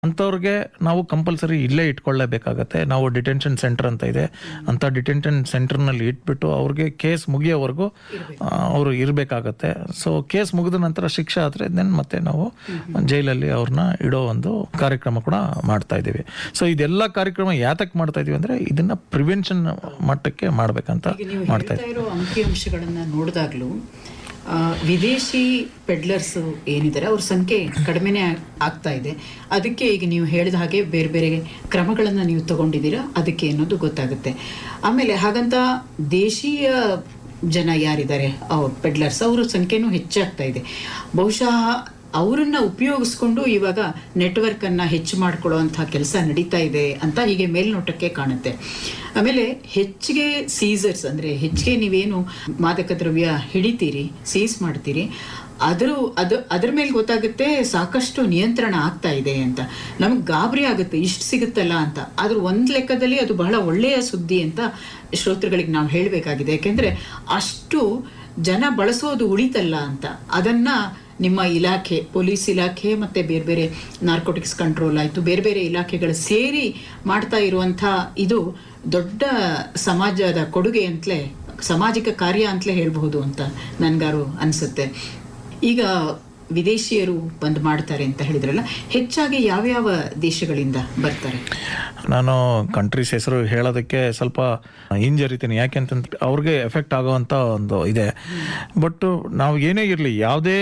ಅಂಥವ್ರಿಗೆ ನಾವು ಕಂಪಲ್ಸರಿ ಇಲ್ಲೇ ಇಟ್ಕೊಳ್ಳೇಬೇಕಾಗತ್ತೆ ನಾವು ಡಿಟೆನ್ಷನ್ ಸೆಂಟರ್ ಅಂತ ಇದೆ ಅಂತ ಡಿಟೆನ್ಷನ್ ಸೆಂಟರ್ನಲ್ಲಿ ಇಟ್ಬಿಟ್ಟು ಅವ್ರಿಗೆ ಕೇಸ್ ಮುಗಿಯೋವರೆಗೂ ಅವರು ಇರಬೇಕಾಗತ್ತೆ ಸೊ ಕೇಸ್ ಮುಗಿದ ನಂತರ ಶಿಕ್ಷೆ ಆದರೆ ದೆನ್ ಮತ್ತೆ ನಾವು ಜೈಲಲ್ಲಿ ಅವ್ರನ್ನ ಇಡೋ ಒಂದು ಕಾರ್ಯಕ್ರಮ ಕೂಡ ಮಾಡ್ತಾ ಇದ್ದೀವಿ ಸೊ ಇದೆಲ್ಲ ಕಾರ್ಯಕ್ರಮ ಯಾತಕ್ಕೆ ಮಾಡ್ತಾ ಇದೀವಿ ಅಂದ್ರೆ ಇದನ್ನ ಪ್ರಿವೆನ್ಷನ್ ಮಟ್ಟಕ್ಕೆ ಮಾಡ್ಬೇಕಂತ ಈಗ ನೀವು ಮಾಡ್ತಾ ಹೇಳ್ತಾ ಇರೋ ಅಂಕಿಅಂಶಗಳನ್ನ ನೋಡಿದಾಗ್ಲೂ ಆ, ವಿದೇಶಿ ಪೆಡ್ಲರ್ಸ್ ಏನಿದ್ದಾರೆ ಅವ್ರ ಸಂಖ್ಯೆ ಕಡಿಮೆನೇ ಆಗ್- ಆಗ್ತಾ ಇದೆ ಅದಕ್ಕೆ ಈಗ ನೀವು ಹೇಳಿದ ಹಾಗೆ ಬೇರೆ ಬೇರೆ ಕ್ರಮಗಳನ್ನು ನೀವು ತಗೊಂಡಿದ್ದೀರಾ ಅದಕ್ಕೆ ಅನ್ನೋದು ಗೊತ್ತಾಗುತ್ತೆ ಆಮೇಲೆ ಹಾಗಂತ ದೇಶೀಯ ಜನ ಯಾರಿದ್ದಾರೆ ಅವ್ರ ಪೆಡ್ಲರ್ಸ್ ಅವ್ರ ಸಂಖ್ಯೆನೂ ಹೆಚ್ಚಾಗ್ತಾ ಇದೆ ಬಹುಶಃ ಅವರನ್ನ ಉಪಯೋಗಿಸ್ಕೊಂಡು ಇವಾಗ ನೆಟ್ವರ್ಕ್ ಅನ್ನ ಹೆಚ್ಚು ಮಾಡ್ಕೊಳ್ಳುವಂತಹ ಕೆಲಸ ನಡೀತಾ ಇದೆ ಅಂತ ಹೀಗೆ ಮೇಲ್ನೋಟಕ್ಕೆ ಕಾಣುತ್ತೆ ಆಮೇಲೆ ಹೆಚ್ಚಿಗೆ ಸೀಸರ್ಸ್ ಅಂದ್ರೆ ಹೆಚ್ಚಿಗೆ ನೀವೇನು ಮಾದಕ ದ್ರವ್ಯ ಹಿಡಿತೀರಿ ಸೀಸ್ ಮಾಡ್ತೀರಿ ಅದ್ರ ಅದು ಅದ್ರ ಮೇಲೆ ಗೊತ್ತಾಗುತ್ತೆ ಸಾಕಷ್ಟು ನಿಯಂತ್ರಣ ಆಗ್ತಾ ಇದೆ ಅಂತ ನಮ್ಗೆ ಗಾಬರಿ ಆಗುತ್ತೆ ಇಷ್ಟು ಸಿಗುತ್ತಲ್ಲ ಅಂತ ಆದ್ರೆ ಒಂದ್ ಲೆಕ್ಕದಲ್ಲಿ ಅದು ಬಹಳ ಒಳ್ಳೆಯ ಸುದ್ದಿ ಅಂತ ಶ್ರೋತೃಗಳಿಗೆ ನಾವು ಹೇಳಬೇಕಾಗಿದೆ ಯಾಕೆಂದ್ರೆ ಅಷ್ಟು ಜನ ಬಳಸೋದು ಉಳಿತಲ್ಲ ಅಂತ ಅದನ್ನ ನಿಮ್ಮ ಇಲಾಖೆ ಪೊಲೀಸ್ ಇಲಾಖೆ ಮತ್ತೆ ಬೇರೆ ಬೇರೆ ನಾರ್ಕೋಟಿಕ್ಸ್ ಕಂಟ್ರೋಲ್ ಆಯಿತು ಬೇರೆ ಬೇರೆ ಇಲಾಖೆಗಳು ಸೇರಿ ಮಾಡ್ತಾ ಇರುವಂಥ ಇದು ದೊಡ್ಡ ಸಮಾಜದ ಕೊಡುಗೆ ಅಂತಲೇ ಸಾಮಾಜಿಕ ಕಾರ್ಯ ಅಂತಲೇ ಹೇಳ್ಬಹುದು ಅಂತ ನನ್ಗಾರು ಅನಿಸುತ್ತೆ ಈಗ ವಿದೇಶಿಯರು ಬಂದು ಮಾಡ್ತಾರೆ ಅಂತ ಹೇಳಿದ್ರಲ್ಲ ಹೆಚ್ಚಾಗಿ ಯಾವ್ಯಾವ ದೇಶಗಳಿಂದ ಬರ್ತಾರೆ ನಾನು ಕಂಟ್ರೀಸ್ ಹೆಸರು ಹೇಳೋದಕ್ಕೆ ಸ್ವಲ್ಪ ಹಿಂಜರಿತೀನಿ ಯಾಕೆಂತಂದ್ರೆ ಅವ್ರಿಗೆ ಎಫೆಕ್ಟ್ ಆಗೋವಂಥ ಒಂದು ಇದೆ ಬಟ್ ನಾವು ಏನೇ ಇರಲಿ ಯಾವುದೇ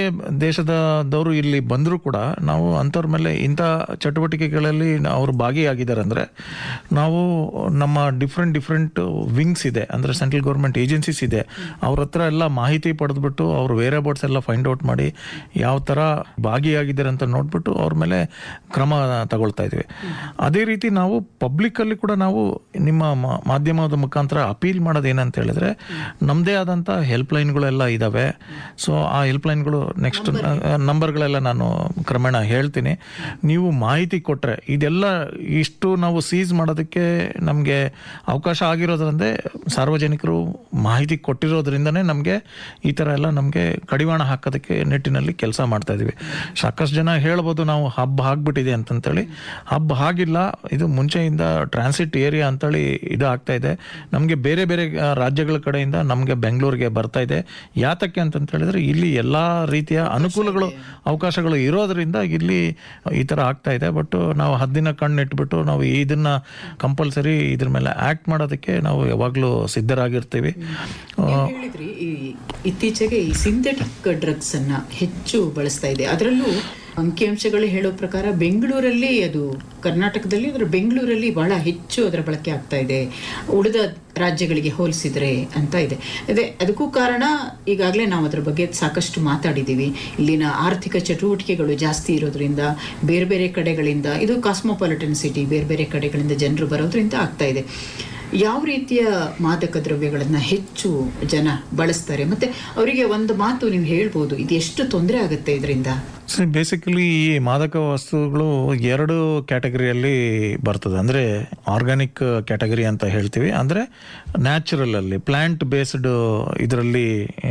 ದೇಶದವರು ಇಲ್ಲಿ ಬಂದರೂ ಕೂಡ ನಾವು ಅಂಥವ್ರ ಮೇಲೆ ಇಂಥ ಚಟುವಟಿಕೆಗಳಲ್ಲಿ ಅವರು ಭಾಗಿಯಾಗಿದ್ದಾರೆ ಅಂದರೆ ನಾವು ನಮ್ಮ ಡಿಫ್ರೆಂಟ್ ಡಿಫ್ರೆಂಟ್ ವಿಂಗ್ಸ್ ಇದೆ ಅಂದರೆ ಸೆಂಟ್ರಲ್ ಗೌರ್ಮೆಂಟ್ ಏಜೆನ್ಸೀಸ್ ಇದೆ ಅವ್ರ ಹತ್ರ ಎಲ್ಲ ಮಾಹಿತಿ ಪಡೆದ್ಬಿಟ್ಟು ಅವ್ರ ವೇರ್ ಬೋರ್ಡ್ಸ್ ಎಲ್ಲ ಫೈಂಡ್ ಔಟ್ ಮಾಡಿ ಯಾವ ಥರ ಭಾಗಿಯಾಗಿದ್ದಾರೆ ಅಂತ ನೋಡ್ಬಿಟ್ಟು ಅವ್ರ ಮೇಲೆ ಕ್ರಮ ತಗೊಳ್ತಾ ಇದ್ವಿ ಅದೇ ರೀತಿ ನಾವು ಪಬ್ಲಿಕ್ಕಲ್ಲಿ ಕೂಡ ನಾವು ನಿಮ್ಮ ಮಾ- ಮಾಧ್ಯಮದ ಮುಖಾಂತರ ಅಪೀಲ್ ಮಾಡೋದು ಏನಂತ ಹೇಳಿದ್ರೆ ನಮ್ಮದೇ ಆದಂಥ ಹೆಲ್ಪ್ ಲೈನ್ಗಳೆಲ್ಲ ಇದ್ದಾವೆ ಸೊ ಆ ಹೆಲ್ಪ್ ಲೈನ್ಗಳು ನೆಕ್ಸ್ಟ್ ನಂಬರ್ಗಳೆಲ್ಲ ನಾನು ಕ್ರಮೇಣ ಹೇಳ್ತೀನಿ ನೀವು ಮಾಹಿತಿ ಕೊಟ್ಟರೆ ಇದೆಲ್ಲ ಇಷ್ಟು ನಾವು ಸೀಸ್ ಮಾಡೋದಕ್ಕೆ ನಮಗೆ ಅವಕಾಶ ಆಗಿರೋದ್ರಂದೇ ಸಾರ್ವಜನಿಕರು ಮಾಹಿತಿ ಕೊಟ್ಟಿರೋದ್ರಿಂದನೇ ನಮಗೆ ಈ ಥರ ಎಲ್ಲ ನಮಗೆ ಕಡಿವಾಣ ಹಾಕೋದಕ್ಕೆ ನಿಟ್ಟಿನಲ್ಲಿ ಕೆಲಸ ಮಾಡ್ತಾ ಇದೀವಿ ಸಾಕಷ್ಟು ಜನ ಹೇಳ್ಬೋದು ನಾವು ಹಬ್ಬ ಆಗ್ಬಿಟ್ಟಿದೆ ಅಂತಂತೇಳಿ ಹಬ್ಬ ಆಗಿಲ್ಲ ಇದು ಮುಂಚೆಯಿಂದ ಟ್ರಾನ್ಸಿಟ್ ಏರಿಯಾ ಅಂತೇಳಿ ಇದು ಆಗ್ತಾ ಇದೆ ನಮಗೆ ಬೇರೆ ಬೇರೆ ಆ, ರಾಜ್ಯಗಳ ಕಡೆಯಿಂದ ನಮಗೆ ಬೆಂಗಳೂರಿಗೆ ಬರ್ತಾ ಇದೆ ಯಾತಕ್ಕೆ ಅಂತಂತ ಹೇಳಿದ್ರೆ ಇಲ್ಲಿ ಎಲ್ಲ ರೀತಿಯ ಅನುಕೂಲಗಳು ಅವಕಾಶಗಳು ಇರೋದ್ರಿಂದ ಇಲ್ಲಿ ಈ ಥರ ಆಗ್ತಾ ಇದೆ ಬಟ್ ನಾವು ಹದ್ದಿನ ಕಣ್ಣಿಟ್ಬಿಟ್ಟು ನಾವು ಇದನ್ನ ಕಂಪಲ್ಸರಿ ಇದ್ರ ಮೇಲೆ ಆಕ್ಟ್ ಮಾಡೋದಕ್ಕೆ ನಾವು ಯಾವಾಗಲೂ ಸಿದ್ಧರಾಗಿರ್ತೀವಿ ನೀವು ಹೇಳಿದ್ರಿ ಈ ಇತ್ತೀಚೆಗೆ ಈ ಸಿಂಥೆಟಿಕ್ ಡ್ರಗ್ಸ್ ಅನ್ನ ಹೆಚ್ಚು ಬಳಸ್ತಾ ಇದೆ ಅದರಲ್ಲೂ ಅಂಕಿಅಂಶಗಳು ಹೇಳೋ ಪ್ರಕಾರ ಬೆಂಗಳೂರಲ್ಲಿ ಅದು ಕರ್ನಾಟಕದಲ್ಲಿ ಅದರ ಬೆಂಗಳೂರಲ್ಲಿ ಬಹಳ ಹೆಚ್ಚು ಅದರ ಬಳಕೆ ಆಗ್ತಾ ಇದೆ ಉಳಿದ ರಾಜ್ಯಗಳಿಗೆ ಹೋಲಿಸಿದ್ರೆ ಅಂತ ಇದೆ ಅದೇ ಅದಕ್ಕೂ ಕಾರಣ ಈಗಾಗಲೇ ನಾವು ಅದರ ಬಗ್ಗೆ ಸಾಕಷ್ಟು ಮಾತಾಡಿದ್ದೀವಿ ಇಲ್ಲಿನ ಆರ್ಥಿಕ ಚಟುವಟಿಕೆಗಳು ಜಾಸ್ತಿ ಇರೋದ್ರಿಂದ ಬೇರೆ ಬೇರೆ ಕಡೆಗಳಿಂದ ಇದು ಕಾಸ್ಮೋಪಾಲಿಟನ್ ಸಿಟಿ ಬೇರೆ ಬೇರೆ ಕಡೆಗಳಿಂದ ಜನರು ಬರೋದ್ರಿಂದ ಆಗ್ತಾ ಇದೆ ಯಾವ ರೀತಿಯ ಮಾದಕ ದ್ರವ್ಯಗಳನ್ನ ಹೆಚ್ಚು ಜನ ಬಳಸ್ತಾರೆ ಮತ್ತೆ ಅವರಿಗೆ ಒಂದು ಮಾತು ನೀವು ಹೇಳ್ಬೋದು ಇದು ಎಷ್ಟು ತೊಂದರೆ ಆಗುತ್ತೆ ಇದರಿಂದ ಸೊ ಬೇಸಿಕಲಿ ಈ ಮಾದಕ ವಸ್ತುಗಳು ಎರಡು ಕ್ಯಾಟಗರಿಯಲ್ಲಿ ಬರ್ತದೆ ಅಂದರೆ ಆರ್ಗ್ಯಾನಿಕ್ ಕ್ಯಾಟಗರಿ ಅಂತ ಹೇಳ್ತೀವಿ ಅಂದರೆ ನ್ಯಾಚುರಲ್ ಅಲ್ಲಿ ಪ್ಲ್ಯಾಂಟ್ ಬೇಸ್ಡ್ ಇದರಲ್ಲಿ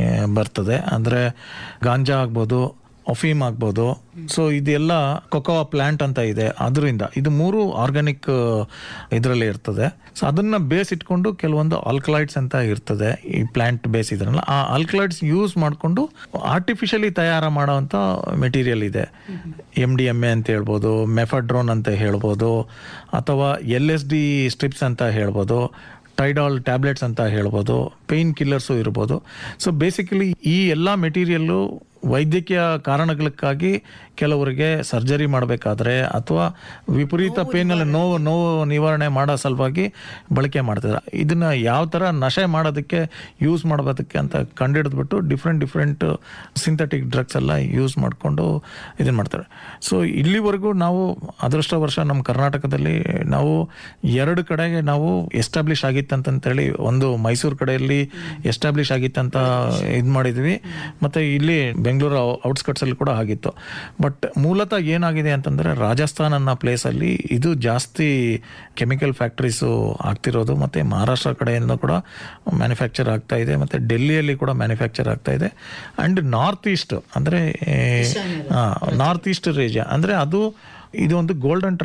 ಬರ್ತದೆ ಅಂದರೆ ಗಾಂಜಾ ಆಗ್ಬೋದು ಅಫೀಮ್ ಆಗ್ಬೋದು ಸೊ ಇದೆಲ್ಲ ಕೊಕೋವಾ ಪ್ಲಾಂಟ್ ಅಂತ ಇದೆ ಅದರಿಂದ ಇದು ಮೂರು ಆರ್ಗ್ಯಾನಿಕ್ ಇದರಲ್ಲಿ ಇರ್ತದೆ ಸೊ ಅದನ್ನ ಬೇಸ್ ಇಟ್ಕೊಂಡು ಕೆಲವೊಂದು ಆಲ್ಕಲೈಡ್ಸ್ ಅಂತ ಇರ್ತದೆ ಈ ಪ್ಲಾಂಟ್ ಬೇಸ್ ಇದ್ರಲ್ಲ ಆ ಆಲ್ಕಲೈಡ್ಸ್ ಯೂಸ್ ಮಾಡಿಕೊಂಡು ಆರ್ಟಿಫಿಷಿಯಲಿ ತಯಾರ ಮಾಡೋವಂಥ ಮೆಟೀರಿಯಲ್ ಇದೆ ಎಮ್ ಡಿ ಎಮ್ ಎ ಅಂತ ಹೇಳ್ಬೋದು ಮೆಫಡ್ರೋನ್ ಅಂತ ಹೇಳ್ಬೋದು ಅಥವಾ ಎಲ್ ಎಸ್ ಡಿ ಸ್ಟ್ರಿಪ್ಸ್ ಅಂತ ಹೇಳ್ಬೋದು ಟೈಡಾಲ್ ಟ್ಯಾಬ್ಲೆಟ್ಸ್ ಅಂತ ಹೇಳ್ಬೋದು ಪೇಯ್ನ್ ಕಿಲ್ಲರ್ಸು ಇರ್ಬೋದು ಸೊ ಬೇಸಿಕಲಿ ಈ ಎಲ್ಲ ಮೆಟೀರಿಯಲ್ಲು ವೈದ್ಯಕೀಯ ಕಾರಣಗಳಕ್ಕಾಗಿ ಕೆಲವರಿಗೆ ಸರ್ಜರಿ ಮಾಡಬೇಕಾದ್ರೆ ಅಥವಾ ವಿಪರೀತ ಪೇನಲ್ಲಿ ನೋವು ನೋವು ನಿವಾರಣೆ ಮಾಡೋ ಸಲುವಾಗಿ ಬಳಕೆ ಮಾಡ್ತಿದ್ದಾರೆ ಇದನ್ನ ಯಾವ ಥರ ನಶೆ ಮಾಡೋದಕ್ಕೆ ಯೂಸ್ ಮಾಡೋದಕ್ಕೆ ಅಂತ ಕಂಡಿಡಿದ್ಬಿಟ್ಟು ಡಿಫ್ರೆಂಟ್ ಡಿಫ್ರೆಂಟ್ ಸಿಂಥೆಟಿಕ್ ಡ್ರಗ್ಸ್ ಎಲ್ಲ ಯೂಸ್ ಮಾಡಿಕೊಂಡು ಇದನ್ನ ಮಾಡ್ತಾರೆ ಸೊ ಇಲ್ಲಿವರೆಗೂ ನಾವು ಅದೃಷ್ಟ ವರ್ಷ ನಮ್ಮ ಕರ್ನಾಟಕದಲ್ಲಿ ನಾವು ಎರಡು ಕಡೆಗೆ ನಾವು ಎಸ್ಟಾಬ್ಲಿಷ್ ಆಗಿತ್ತಂತಂತೇಳಿ ಒಂದು ಮೈಸೂರು ಕಡೆಯಲ್ಲಿ ಎಸ್ಟಾಬ್ಲಿಷ್ ಆಗಿತ್ತಂತ ಇದು ಮಾಡಿದ್ವಿ ಮತ್ತೆ ಇಲ್ಲಿ ಬೆಂಗಳೂರು ಔಟ್ಸ್ಕಟ್ಸ್ ಅಲ್ಲಿ ಕೂಡ ಆಗಿತ್ತು ಬಟ್ ಮೂಲತಃ ಏನಾಗಿದೆ ಅಂತಂದ್ರೆ ರಾಜಸ್ಥಾನ್ ಅನ್ನೋ ಪ್ಲೇಸ್ ಅಲ್ಲಿ ಇದು ಜಾಸ್ತಿ ಕೆಮಿಕಲ್ ಫ್ಯಾಕ್ಟರೀಸು ಆಗ್ತಿರೋದು ಮತ್ತೆ ಮಹಾರಾಷ್ಟ್ರ ಕಡೆಯಿಂದ ಕೂಡ ಮ್ಯಾನುಫ್ಯಾಕ್ಚರ್ ಆಗ್ತಾ ಇದೆ ಮತ್ತೆ ಡೆಲ್ಲಿಯಲ್ಲಿ ಕೂಡ ಮ್ಯಾನುಫ್ಯಾಕ್ಚರ್ ಆಗ್ತಾ ಇದೆ ಅಂಡ್ ನಾರ್ತ್ ಈಸ್ಟ್ ಅಂದ್ರೆ ನಾರ್ತ್ ಈಸ್ಟ್ ರೇಜ ಅಂದ್ರೆ ಅದು ಇದು ಒಂದು ಗೋಲ್ಡನ್